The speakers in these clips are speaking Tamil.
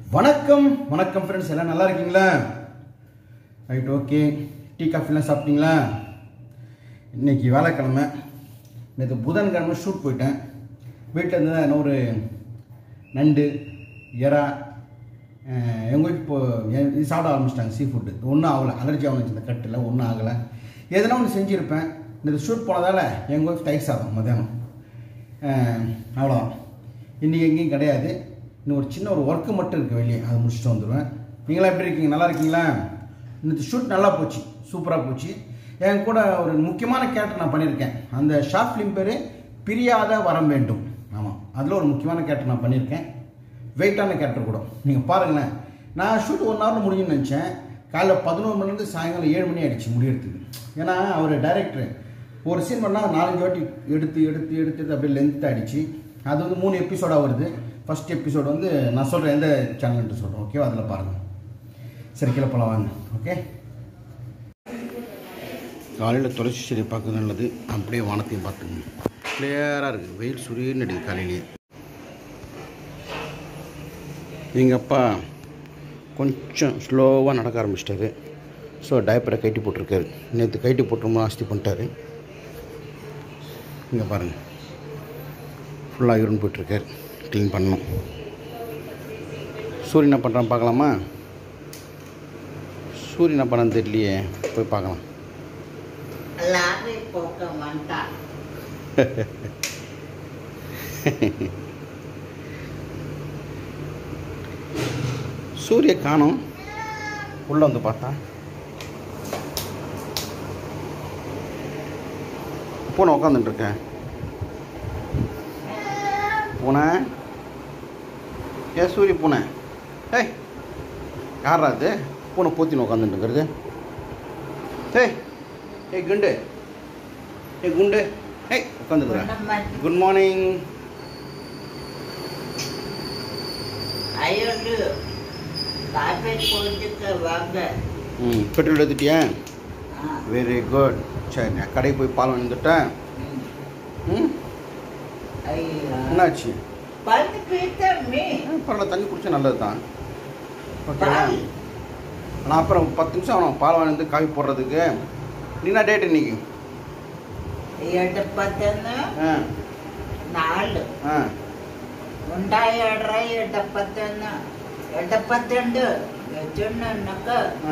வணக்கம் வணக்கம் ஃப்ரெண்ட்ஸ் எல்லாம் நல்லா இருக்கீங்களா ரைட் ஓகே டீ காஃபிலாம் சாப்பிட்டீங்களா இன்னைக்கு வேலைக்கிழமை நேற்று புதன்கிழமை ஷூட் போயிட்டேன் வீட்டில் இருந்து தான் என்ன ஒரு நண்டு எறா எங்கள் வீட்டு இப்போ எ- இது சாப்பிட ஆரம்பிச்சிட்டாங்க சீ ஃபுட்டு ஒன்றும் ஆகலை அலர்ஜி ஆகணும் இந்த கட்டில் ஒன்றும் ஆகலை எதனா ஒன்று செஞ்சுருப்பேன் நேற்று ஷூட் போனதால் எங்கள் ஒய்ஃப் தயிர் சாதம் மத்தியானம் அஹ், அவ்வளோதான் இன்றைக்கி எங்கேயும் கிடையாது இன்னும் ஒரு சின்ன ஒரு ஒர்க்கு மட்டும் இருக்குது வெளியே அதை முடிச்சுட்டு வந்துடுவேன் நீங்களாம் எப்படி இருக்கீங்க நல்லா இருக்கீங்களா இன்னைக்கு ஷூட் நல்லா போச்சு சூப்பராக போச்சு என் கூட ஒரு முக்கியமான கேரக்டர் நான் பண்ணியிருக்கேன் அந்த ஷார்ட் ஃபிலிம் பேர் பிரியாத வரம் வேண்டும் ஆமாம் அதில் ஒரு முக்கியமான கேரக்டர் நான் பண்ணியிருக்கேன் வெயிட்டான கேரக்டர் கூட நீங்கள் பாருங்களேன் நான் ஷூட் ஒன் ஹவரில் முடியும்னு நினச்சேன் காலைல பதினோரு மணிலேருந்து சாயங்காலம் ஏழு மணி ஆயிடுச்சு முடியறதுக்கு ஏன்னா அவர் டைரக்டர் ஒரு சீன் பண்ணால் நாலஞ்சு வாட்டி எடுத்து எடுத்து எடுத்து எடுத்து அப்படியே லென்த் ஆயிடுச்சு அது வந்து மூணு எபிசோடாக வருது ஃபர்ஸ்ட் எபிசோடு வந்து நான் சொல்கிறேன் எந்த சேனல்ன்ட்டு சொல்கிறேன் ஓகேவா அதில் பாருங்கள் சரி கீழே போகலாம் வாங்க ஓகே காலையில் துளசி செடி பார்க்க நல்லது அப்படியே வானத்தையும் பார்த்துங்க கிளியராக இருக்குது வெயில் சுரியன்னு அடிக்குது காலையிலேயே எங்கள் அப்பா கொஞ்சம் ஸ்லோவாக நடக்க ஆரம்பிச்சிட்டாரு ஸோ டைப்பரை கைட்டி போட்டிருக்காரு நேற்று கைட்டி போட்டு ஆஸ்தி பண்ணிட்டாரு இங்கே பாருங்கள் ஃபுல்லாக யூரின் போயிட்டுருக்காரு க்ளீன் பண்ணணும் சூரியன் என்ன பண்ணுறான் பார்க்கலாமா சூரியன் என்ன பண்ணான்னு தெரியலையே போய் பார்க்கலாம் லாரி போக்க மாட்டான் சூரிய காணோம் உள்ளே வந்து பார்த்தா பூனை உட்காந்துட்டு இருக்கேன் பூனை ஏன் சூரிய பூனை ஏய் யாரா அது பூனை போத்தின்னு உட்காந்துட்டு இருக்கிறது ஏய் ஏய் குண்டு ஏய் குண்டு ஏய் உட்காந்துருக்குறேன் குட் மார்னிங் அயோடு காப்பி போட்டுக்க வாங்க ம் பெட்ரோல் எடுத்துட்டியா ஆ, வெரி குட் சரி நான் கடைக்கு போய் பால் வந்துட்டேன் ம். ம் ஐயா. என்னாச்சு பல்லு பீத்தமே ஆ, பரவாயில்ல தண்ணி குடிச்சா நல்லது தான் ஓகேவா பால் நான் அப்புறம் பத்து நிமிஷம் ஆகணும் பால் வாங்கி வந்து காஃபி போடுறதுக்கு என்ன டேட் இன்னைக்கு ಎಡಪತ್ತನ ஆ ನಾಳು ஆ ഉണ്ടായ ಎಡ್ರ ಎಡಪತ್ತನ ಎಡಪತ್ತುಂಡು ಎಜುಣ್ಣಕ್ಕ ஆ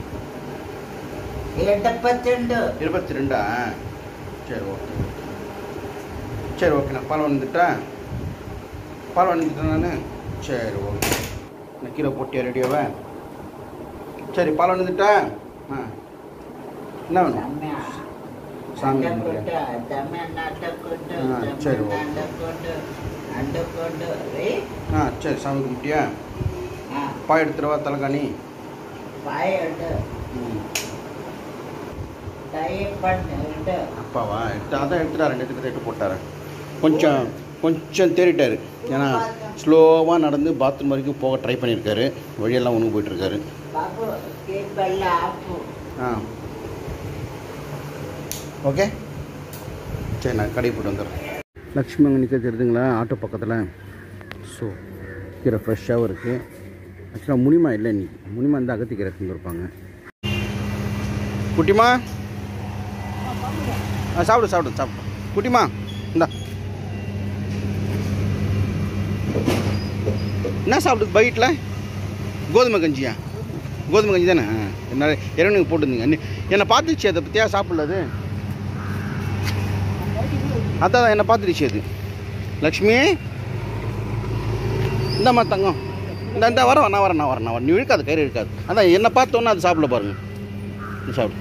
ಎಡಪತ್ತುಂಡು இருபத்தி ரெண்டா சரி ஓகே சரி ஓகே நான் பால் வந்துட்டேன் பால் வந்துட்டேன் நான் சரி ஓகே நான் கீழே போட்டியா ரெடியாவே சரி பால் வந்துட்டேன் ஆ என்ன வேணும் ದಮ್ಯ சாமி ಅಂಡಕೊಟ್ಟು ದಮ್ಯ ನಾಟಕೊಟ್ಟು ಹಾ, ಸರಿ, ಓಕೆ. ಅಂಡಕೊಟ್ಟು ಅಂಡಕೊಟ್ಟು ರೀ ஆ சரி சாமி கும்பிட்டியா ಹಾ பாய் எடுத்துருவா தலைகாணி ಬಾಯಡು ம் ದಯ பண்ணு இடு அப்பாவா எடுத்து அதான் எடுத்துட்டாரு ரெண்டு எடுத்து ரேட்டு போட்டாரு கொஞ்சம் கொஞ்சம் தேறிட்டாரு ஏன்னா ஸ்லோவாக நடந்து பாத்ரூம் வரைக்கும் போக ட்ரை பண்ணியிருக்காரு வழியெல்லாம் ஒன்று போயிட்டுருக்காரு ಬಾಬು ಕೇಬಲ್ಲ ಹಾಕು ஆ ஓகே சரி நான் கடை போட்டு வந்துடுறேன் லக்ஷ்மி அங்கே நிற்க தெரியுதுங்களா ஆட்டோ பக்கத்தில் ஸோ கீரை ஃப்ரெஷ்ஷாகவும் இருக்குது ஆக்சுவலாக முனிமா இல்லை இன்னைக்கு முனிமா வந்து அகத்தி கீரை தந்துருப்பாங்க குட்டிமா ஆ சாப்பிடு சாப்பிடு சாப்பிடு குட்டிமா இந்தா என்ன சாப்பிடுது பைட்டில் கோதுமை கஞ்சியா கோதுமை கஞ்சி தானே ஆ, என்ன இறைவனுக்கு போட்டுருந்தீங்க நீ- என்னை பார்த்துச்சு அதை பற்றியா சாப்பிடல அது அதான் என்னை பார்த்துருச்சு அது லக்ஷ்மி இந்தாம்மா தங்கம் இந்த இந்த வரேன் நான் வரேன் நான் வரேன் நான் வரேன் நீ இழுக்காது கயிறு இழுக்காது அதான் என்னை பார்த்தோன்னே அது சாப்பிட பாருங்க நீ சாப்பிடு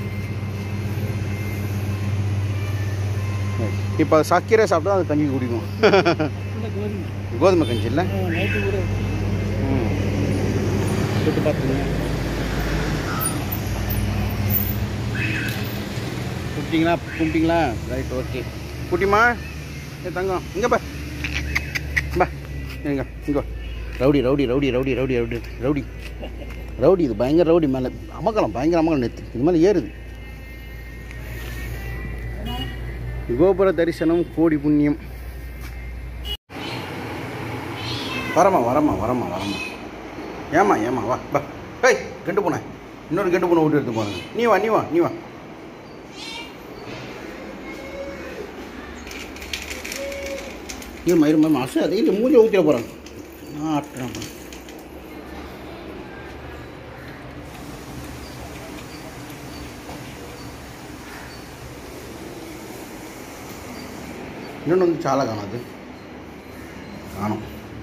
இப்போ அது சக்கீரை சாப்பிட்டா அது கஞ்சி குடிக்கும் கோதுமை கஞ்சி இல்லை ம் போட்டு பார்த்துங்க குட்டிங்களா கும்பிட்டீங்களா ரைட் ஓகே குட்டிமா ஏ தங்கம் இங்கே பா பா இங்க இங்கே rowdy rowdy rowdy rowdy rowdy rowdy rowdy rowdy இது பயங்கர ரவுடி மேலே அமக்கலாம் பயங்கர அமக்கலாம் நெத்து இது மேலே ஏறுது கோபுர தரிசனம் கோடி புண்ணியம் வரமா வரமா வரமா வரமா ஏமா ஏமா வா வா ஏய் கெண்டு பூனை இன்னொரு கெண்டு பூனை விட்டு எடுத்து போங்க நீ வா நீ வா நீ வா இது மயிறு மயிறு மாசு அதே இது மூஞ்சி ஊற்றிட போகிறாங்க நான் ஆட்டுறேன் இன்னொன்று வந்து చాలా కానదు కానం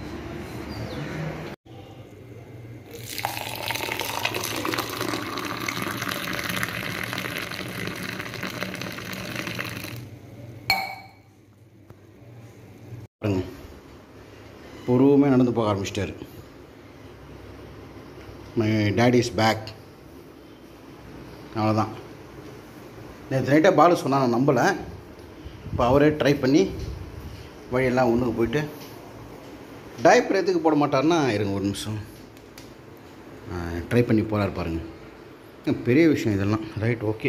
பாருங்க பொறுமையாக நடந்து போக ஆரம்பிச்சிட்டாரு மை டேடி இஸ் பேக் அவ்வளோதான் நேற்று நைட்டாக பாலு சொன்னா நான் நம்பலை இப்போ அவரே ட்ரை பண்ணி வழியெல்லாம் ஒன்றுக்கு போயிட்டு டைப்பர் எதுக்கு போட மாட்டார்னா இருங்க ஒரு நிமிஷம் ட்ரை பண்ணி போகிறார் பாருங்க பெரிய விஷயம் இதெல்லாம் ரைட் ஓகே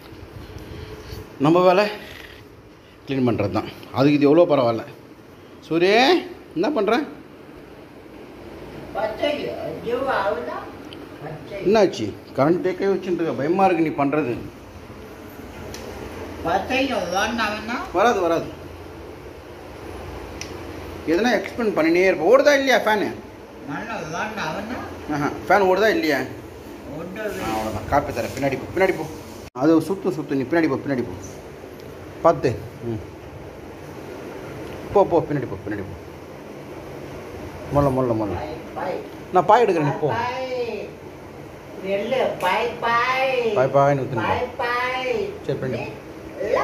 நம்ம வேலை க்ளீன் பண்ணுறது தான் அதுக்கு இது எவ்வளோ பரவாயில்ல சூரிய என்ன பண்ணுறேன் பச்சை ஐயோ அவ்வளோ பச்சை என்னாச்சு கரண்ட் தேக்கே வச்சுட்டு பயமாக இருக்கு நீ பண்ணுறது பச்சை வேண்டாம்னா வராது வராது எதனா எக்ஸ்பிளைன் பண்ணினே இருப்போம் ஓடுதா இல்லையா ஃபேனு மண்ணை வேண்டாம்னா ஆஹா ஃபேன் ஓடுதா இல்லையா ஒன்று ஆ, அவ்வளோதான் காப்பி தரேன் பின்னாடி போ பின்னாடி போ அது சுத்து சுத்து நீ பின்னாடி போ பின்னாடி போ பார்த்து ம் போ போ பின்னாடி போ பின்னாடி போ மொல்ல மொல்ல மொல்ல பாய் பாய் நான் பாய் எடுக்கிறேன் நீ போ வெள்ளு பாய் பாய் பாய் பாய்னு ஊத்துங்க. பாய் பாய் சரி, பண்ணு. இல்ல.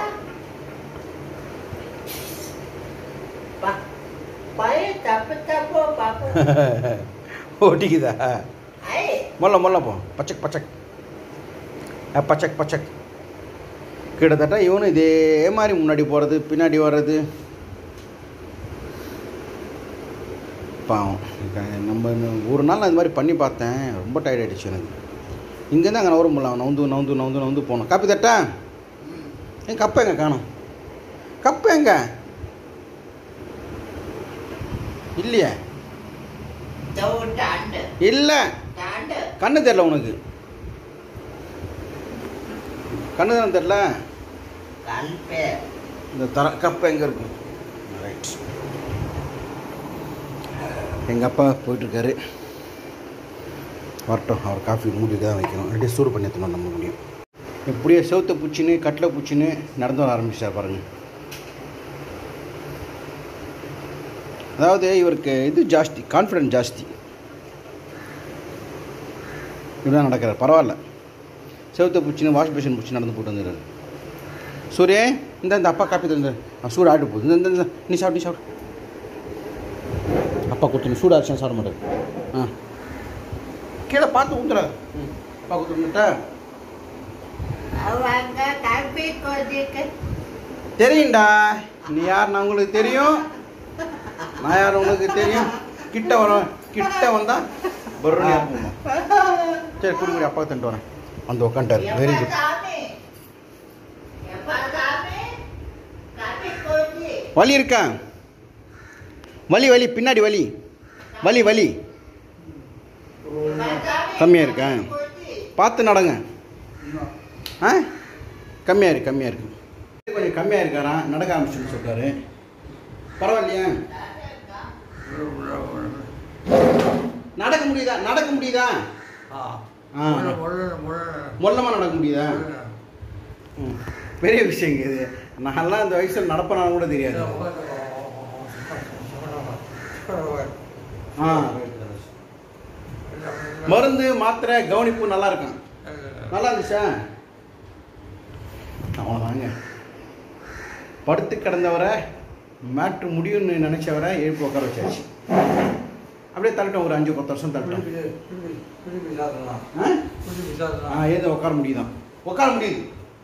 பா- பாய் தப்பு தப்பு பாப்பு ஓட்டிக்குதா ஐ மொல்ல மொல்ல போ பச்சக் பச்சக் ஆ, பச்சக் பச்சக் கிட்டத்தட்ட இவனும் இதே மாதிரி முன்னாடி போகிறது பின்னாடி வர்றது பாவம் க- நம்ம இன்னும் ஒரு நாள் நான் இது மாதிரி பண்ணி பார்த்தேன் ரொம்ப டயர்ட் ஆகிடுச்சு எனக்கு இங்கேருந்து அங்கே நவர முடியல நவுந்து நவுந்து நவுந்து நவுந்து போனோம் காப்பி தட்டா என் கப்பை எங்க காணும் கப்பு எங்க இல்லையே தவு தாண்டு இல்லை தாண்டு கண்ணு தெரில உனக்கு கண்ணு தானே தெரில கல்பே இந்த தர கப்பு எங்கே இருக்கும் ரைட் எங்கள் அப்பா போயிட்டுருக்காரு வரட்டும் அவர் காஃபி மூடிட்டு தான் வைக்கணும் ரெண்டு சூடு பண்ணி எடுத்துன்னு நம்ம முடியும் இப்படியே செவுத்த பூச்சின்னு கட்டில் பூச்சின்னு நடந்து வர ஆரம்பிச்சிட்டார் பாருங்க அதாவது இவருக்கு இது ஜாஸ்தி கான்ஃபிடென்ட் ஜாஸ்தி இப்படிதான் நடக்கிறார் பரவாயில்ல செவுத்த பூச்சின்னு வாஷ் பேஷன் பூச்சி நடந்து போட்டு வந்துடுறாரு சூரிய இந்த இந்த அப்பா காப்பி தந்து சூடு ஆட்டு போகுது இந்த இந்த, இந்த நீ சாப்பிட்டு நீ சாப்பிடு அப்பா கொடுத்து சூடு ஆச்சுன்னா சாப்பிட மாட்டாரு ஆ கீழே பார்த்து ஊத்துற ம் அப்பா கொடுத்துட்டா அவங்க கல்பி கொதிக்கு தெரியும்டா நீ யார் நான் உங்களுக்கு தெரியும் நான் யார் உங்களுக்கு தெரியும் கிட்ட வரோம் கிட்ட வந்தா பர்றனி ஆப்புமா சரி குடி குடி அப்பா தந்துட்டு வரேன் வந்து உட்காந்துட்டாரு வெரி குட் சாமி எப்பா சாமி கல்பி கொதி வலி இருக்கா வலி வலி பின்னாடி வலி வலி வலி கம்மியா இருக்கா? பார்த்து நடங்க ஆ கம்மியாக இருக்கு கம்மியாக இருக்கு கொஞ்சம் கம்மியாக இருக்காராம் நடக்க ஆரம்பிச்சுன்னு சொல்லிட்டாரு பரவாயில்லையா நடக்க முடியுதா நடக்க முடியுதா ஆ மொல்லமாக நடக்க முடியுதா ம். பெரிய விஷயங்க இது நான்லாம் இந்த வயசில் நடப்பனாலும் கூட தெரியாது ஆ மருந்து மாத்திரை கவனிப்பு நல்லா இருக்கும் நல்லா இருந்துச்சா அவ்வளோதாங்க படுத்து கிடந்தவரை மேட்ரு முடியும்னு நினச்சவரை எழுப்பு உட்கார வச்சாச்சு அப்படியே தள்ளட்டும் ஒரு அஞ்சு பத்து வருஷம் தள்ளட்டும் ஆ? ஆ ஏதோ உட்கார முடியுதான் உட்கார முடியுது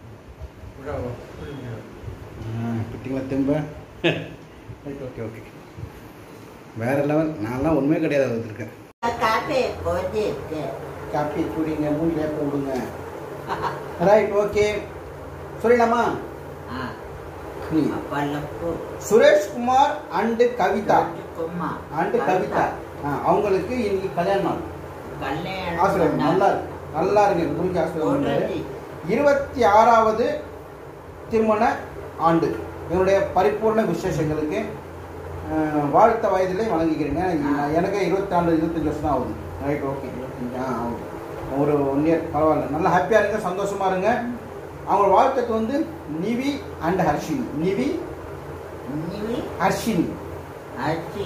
ஆ கிட்டிங்களா தெம்ப ரைட் ஓகே ஓகே வேற லெவல் நான்லாம் ஒன்றுமே கிடையாது வந்திருக்கேன் காப்பி கொதிக்கு காப்பி குடிங்க மூஞ்சில போடுங்க ரைட் ஓகே சொல்லிடலாமா ஆ நீ பல்லப்பு சுரேஷ் குமார் அண்டு கவிதா கும்மா அண்டு கவிதா ஆ, அவங்களுக்கு இன்னைக்கு கல்யாண நாள் கல்யாணம் ஆசீர்வாதம் நல்லா பண்ணாரு. இருக்கு. நல்லா இருக்கு குருஜி ஆசீர்வாதம் பண்ணாரு. போடுறது. இருபத்தி ஆறாவது திருமண ஆண்டு என்னுடைய பரிபூர்ண விசேஷங்களுக்கு அஹ், வாழ்த்த வயதிலே வழங்கிக்கிறேங்க நான் எனக்கு இருபத்தி நாலு இருபத்தஞ்சு வருஷம் தான் ஆகுது ரைட் ஓகே இருபத்தஞ்சு ஆ ஆகுது ஒரு ஒன் இயர் பரவாயில்ல நல்லா ஹாப்பியாக இருங்க சந்தோஷமா இருங்க அவங்க வாழ்த்துக்கு வந்து நிவி அண்ட் ஹர்ஷினி நிவி நிவி ஹர்ஷினி அச்சி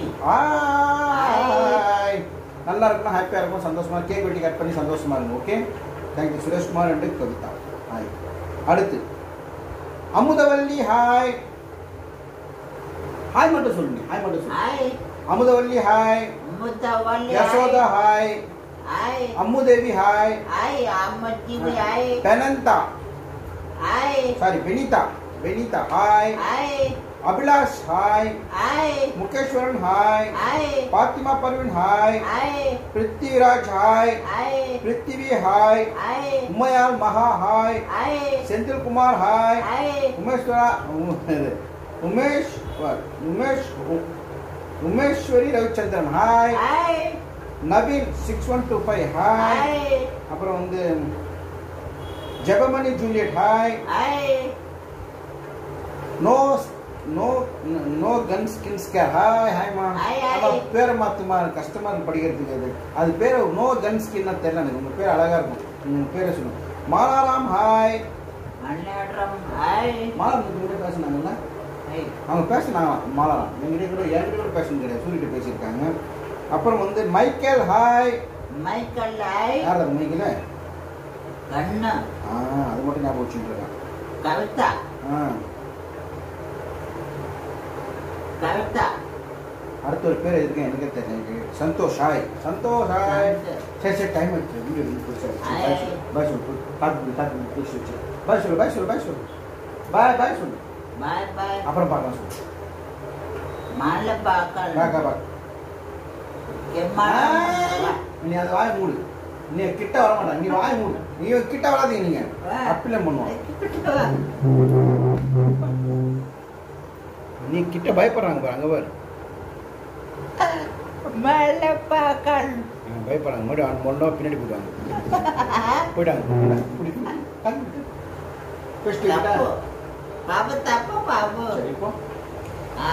ஆய் நல்லா இருக்கணும் ஹாப்பியாக இருக்கும் சந்தோஷமா கேக் வெட்டி கட் பண்ணி சந்தோஷமா இருங்க okay thank you Sureshkumar and Kavitha hi அடுத்து அமுதவல்லி ஹாய் ஹாய் மட்டும் சொல்லுங்க ஹாய் மட்டும் சொல்லுங்க hi Amudhavalli hi Muthavalli Yashoda hi hi Ammudevi hi hi அம்மஜிவி ஹாய் பெனந்தா hi sorry Venitha Venitha hi hi Abhilash hi hi Mukeswaran hi hi Fathima Parveen hi hi Prithviraj hi hi Prithvi hi hi Umaiyal Maha hi hi Senthilkumar hi hi Umeswara உம், உமேஷ் உமேஷ் உ- Umeswari Ravichandran hi hi Naveen six one two five hi hi அப்புறம் வந்து Jebamani Juliet hi hi no no no கன் ஸ்கின் ஸ்கேர் ஹாய் ஹாய்மா Hi, hi. நம்ம பேரை மாத்துமா கஷ்டமா இருக்கு படிக்கிறதுக்கு அது அது பேர் நோ கன் ஸ்கின் தெரியல எனக்கு உங்க பேர் அழகா இருக்கும் உங்க பேரை சொல்லுங்க மாலாராம் ஹாய் மன்னாட்டம் ஹாய் மாலாராம் உங்ககிட்ட பேசினாங்கல்ல ஹாய் அவங்க பேசினாங்க மாலாராம் என்கிட்ட கூட என்கிட்ட கூட பேசணும் கிடையாது சூரியட்ட பேசியிருக்காங்க அப்புறம் வந்து மைக்கேல் ஹாய் மைக்கேல் ஹாய் யார் அது மைக்கேல கண்ணு ஆ அது மட்டும் ஞாபகம் வச்சுட்டு இருக்கேன் கவிதா ஆ கவிதா அடுத்த ஒரு பேர் இருக்கேன் எனக்கே தெரியல எனக்கு சந்தோஷ் ஹாய் சந்தோஷ் ஹாய் சரி சரி டைம் ஆயிடுச்சு வீடியோ Hi. பாய் சொல்லு காட்டு காட்டு பேசி வச்சு பாய் சொல்லு பாய் சொல்லு பாய் சொல்லு பாய் பாய் சொல்லு பாய் பாய் அப்புறம் பார்க்கலாம் சொல்லு மாலை பார்க்கல பாக்கா பாக் நீ அதை வாய் மூடு நீ கிட்ட வர மாட்டா நீ வாய் மூடு நீ கிட்ட வராதீங்க நீங்க அப்படிலாம் பண்ணுவோம் நீ கிட்ட பயப்படுறாங்க பாரு அங்க பாரு மாலை பார்க்கல ஆ, பயப்படுறாங்க மறுபடியும் ஒன்றா பின்னாடி போயிடுவாங்க போயிட்டாங்க பேசிட்டு தப்பு பாபு தப்பு பாபு சரி இப்போ ஆ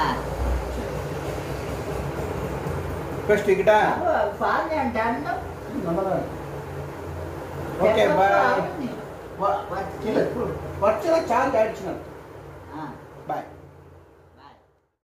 பேசிட்டுக்கிட்டா பாபு பாலியன் டன்னு ஓகே பாய் வச்சு வர்ச்சுவலாக சார்ஜ் ஆயிடுச்சுன்னா ஆ பாய்